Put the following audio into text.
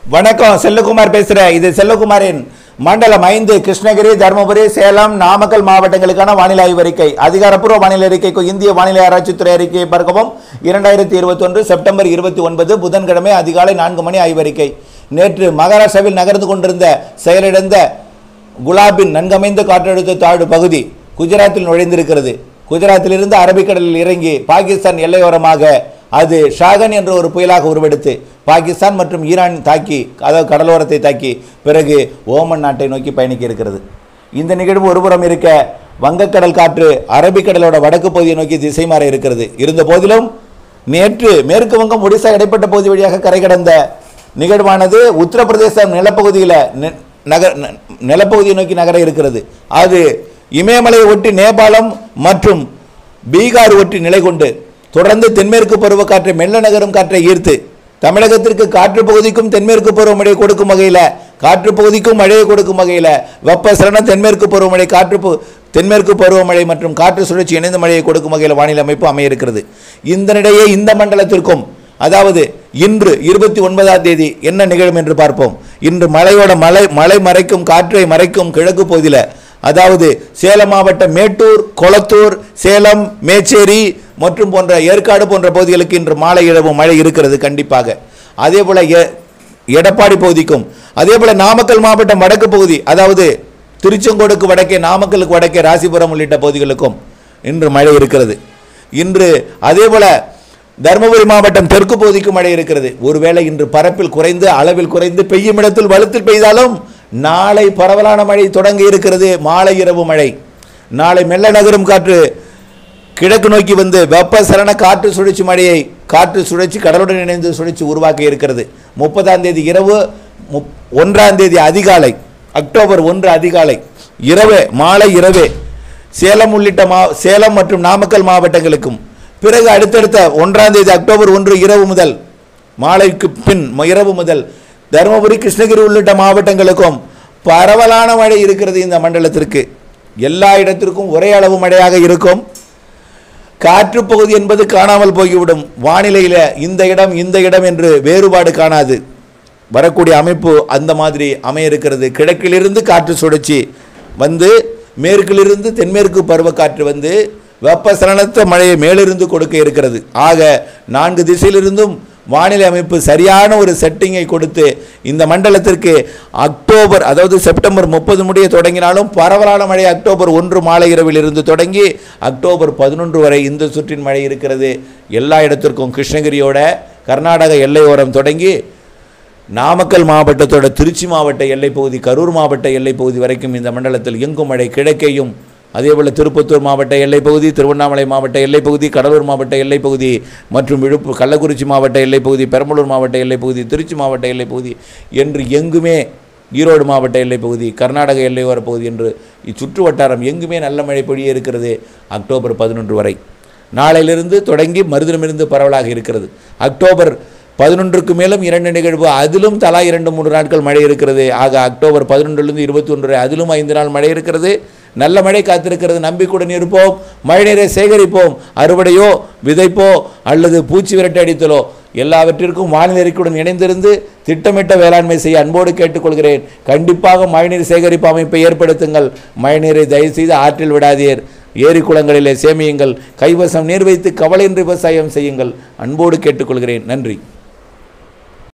வணக்கம் செல்லகுமார் பேசுறேன் இது செல்லகுமாரின் மண்டலம் ஐந்து கிருஷ்ணகிரி தருமபுரி சேலம் நாமக்கல் மாவட்டங்களுக்கான வானிலை ஆய்வறிக்கை அதிகாரப்பூர்வ வானிலை அறிக்கைக்கு இந்திய வானிலை ஆராய்ச்சித்துறை அறிக்கையை பார்க்கவும் இரண்டாயிரத்தி இருபத்தொன்று செப்டம்பர் இருபத்தி ஒன்பது புதன்கிழமை அதிகாலை நான்கு மணி ஆய்வறிக்கை நேற்று மகாராஷ்டிராவில் நகர்ந்து கொண்டிருந்த செயலிழந்த குலாபின் நன்கமைந்த காற்றழுத்த தாழ்வு பகுதி குஜராத்தில் நுழைந்திருக்கிறது குஜராத்திலிருந்து அரபிக்கடலில் இறங்கி பாகிஸ்தான் எல்லையோரமாக அது ஷாகன் என்ற ஒரு புயலாக உருவெடுத்து பாகிஸ்தான் மற்றும் ஈரான் தாக்கி அதாவது கடலோரத்தை தாக்கி பிறகு ஓமன் நாட்டை நோக்கி பயணிக்க இருக்கிறது இந்த நிகழ்வு ஒருபுறம் இருக்க வங்கக்கடல் காற்று அரபிக்கடலோட வடக்கு பகுதியை நோக்கி திசை மாற இருக்கிறது இருந்த போதிலும் நேற்று மேற்கு வங்கம் ஒடிசா இடைப்பட்ட பகுதி வழியாக கரை கடந்த நிகழ்வானது உத்தரப்பிரதேசம் நிலப்பகுதியில் நி- நகர் ந- நிலப்பகுதியை நோக்கி நகர இருக்கிறது அது இமயமலையை ஒட்டி நேபாளம் மற்றும் பீகார் ஒட்டி நிலை கொண்டு தொடர்ந்து தென்மேற்கு பருவக்காற்றை மெல்ல நகரும் காற்றை ஈர்த்து தமிழகத்திற்கு காற்று பகுதிக்கும் தென்மேற்கு பருவமழை கொடுக்கும் வகையில் காற்று பகுதிக்கும் மழையை கொடுக்கும் வகையில் வெப்பசலன தென்மேற்கு பருவமழை காற்று பு- தென்மேற்கு பருவமழை மற்றும் காற்று சுழற்சி இணைந்த மழையை கொடுக்கும் வகையில் வானிலை அமைப்பு அமைய இருக்கிறது இந்த நிலையே இந்த மண்டலத்திற்கும் அதாவது இன்று இருபத்தி ஒன்பதாம் தேதி என்ன நிகழும் என்று பார்ப்போம் இன்று மலையோட மலை மலை மறைக்கும் காற்றை மறைக்கும் கிழக்கு பகுதியில் அதாவது சேலம் மாவட்டம் மேட்டூர் கொளத்தூர் சேலம் மேச்சேரி மற்றும் போன்ற ஏற்காடு போன்ற பகுதிகளுக்கு இன்று மாலை இரவு மழை இருக்கிறது கண்டிப்பாக அதே போல எ- எடப்பாடி பகுதிக்கும் அதே போல நாமக்கல் மாவட்டம் வடக்கு பகுதி அதாவது திருச்செங்கோடுக்கு வடக்கே நாமக்கலுக்கு வடக்கே ராசிபுரம் உள்ளிட்ட பகுதிகளுக்கும் இன்று மழை இருக்கிறது இன்று அதே போல தருமபுரி மாவட்டம் தெற்கு பகுதிக்கு மழை இருக்கிறது ஒருவேளை இன்று பரப்பில் குறைந்து அளவில் குறைந்து பெய்யும் இடத்தில் வலுத்தில் பெய்தாலும் நாளை பரவலான மழை தொடங்க இருக்கிறது மாலை இரவு மழை நாளை மெல்ல நகரும் காற்று கிழக்கு நோக்கி வந்து வெப்பசலன காற்று சுழற்சி மழையை காற்று சுழற்சி கடலுடன் இணைந்து சுழற்சி உருவாக்க இருக்கிறது முப்பதாம் தேதி இரவு முப்- ஒன்றாம் தேதி அதிகாலை அக்டோபர் ஒன்று அதிகாலை இரவே மாலை இரவே சேலம் உள்ளிட்ட மா சேலம் மற்றும் நாமக்கல் மாவட்டங்களுக்கும் பிறகு அடுத்தடுத்த ஒன்றாம் தேதி அக்டோபர் ஒன்று இரவு முதல் மாலைக்கு பின் ம- இரவு முதல் தருமபுரி கிருஷ்ணகிரி உள்ளிட்ட மாவட்டங்களுக்கும் பரவலான மழை இருக்கிறது இந்த மண்டலத்திற்கு எல்லா இடத்திற்கும் ஒரே அளவு மழையாக இருக்கும் காற்று பகுதி என்பது காணாமல் போய்விடும் வானிலையில் இந்த இடம் இந்த இடம் என்று வேறுபாடு காணாது வரக்கூடிய அமைப்பு அந்த மாதிரி அமைய இருக்கிறது கிழக்கிலிருந்து காற்று சுழற்சி வந்து மேற்கிலிருந்து தென்மேற்கு பருவக்காற்று வந்து வெப்பசலனத்த மழையை மேலிருந்து கொடுக்க இருக்கிறது ஆக நான்கு திசையிலிருந்தும் வானிலை அமைப்பு சரியான ஒரு செட்டிங்கை கொடுத்து இந்த மண்டலத்திற்கு அக்டோபர் அதாவது செப்டம்பர் முப்பது முடிய தொடங்கினாலும் பரவலான மழை அக்டோபர் ஒன்று மாலை இரவில் இருந்து தொடங்கி அக்டோபர் பதினொன்று வரை இந்த சுற்றின் மழை இருக்கிறது எல்லா இடத்திற்கும் கிருஷ்ணகிரியோட கர்நாடக எல்லையோரம் தொடங்கி நாமக்கல் மாவட்டத்தோட திருச்சி மாவட்ட எல்லைப் பகுதி கரூர் மாவட்ட எல்லைப் பகுதி வரைக்கும் இந்த மண்டலத்தில் எங்கும் மழை கிழக்கையும் அதேபோல் திருப்பத்தூர் மாவட்ட எல்லைப் பகுதி திருவண்ணாமலை மாவட்ட எல்லைப் பகுதி கடலூர் மாவட்ட எல்லைப் பகுதி மற்றும் விழுப்பு கள்ளக்குறிச்சி மாவட்ட எல்லைப் பகுதி பெரம்பலூர் மாவட்ட எல்லைப் பகுதி திருச்சி மாவட்ட எல்லைப் பகுதி என்று எங்குமே ஈரோடு மாவட்ட எல்லைப் பகுதி கர்நாடக எல்லையோர பகுதி என்று இச்சுற்று வட்டாரம் எங்குமே நல்ல மழை பொழிய இருக்கிறது அக்டோபர் பதினொன்று வரை நாளையிலிருந்து தொடங்கி மறுதினமிருந்து பரவலாக இருக்கிறது அக்டோபர் பதினொன்றுக்கு மேலும் இரண்டு நிகழ்வு அதிலும் தலா இரண்டு மூன்று நாட்கள் மழை இருக்கிறது ஆக அக்டோபர் பதினொன்றிலிருந்து இருபத்தி ஒன்று வரை அதிலும் ஐந்து நாள் மழை இருக்கிறது நல்ல மழை காத்திருக்கிறது நம்பிக்கையுடன் இருப்போம் மழைநீரை சேகரிப்போம் அறுவடையோ விதைப்போ அல்லது பூச்சி விரட்டி அடித்தலோ எல்லாவற்றிற்கும் வானிலை அறிக்கையுடன் இணைந்திருந்து திட்டமிட்ட வேளாண்மை செய்ய அன்போடு கேட்டுக்கொள்கிறேன் கண்டிப்பாக மழைநீர் சேகரிப்பு அமைப்பை ஏற்படுத்துங்கள் மழைநீரை தயவுசெய்து ஆற்றில் விடாதீர் ஏரி குளங்களிலே சேமியுங்கள் கைவசம் நீர் வைத்து கவலையின்றி விவசாயம் செய்யுங்கள் அன்போடு கேட்டுக்கொள்கிறேன் நன்றி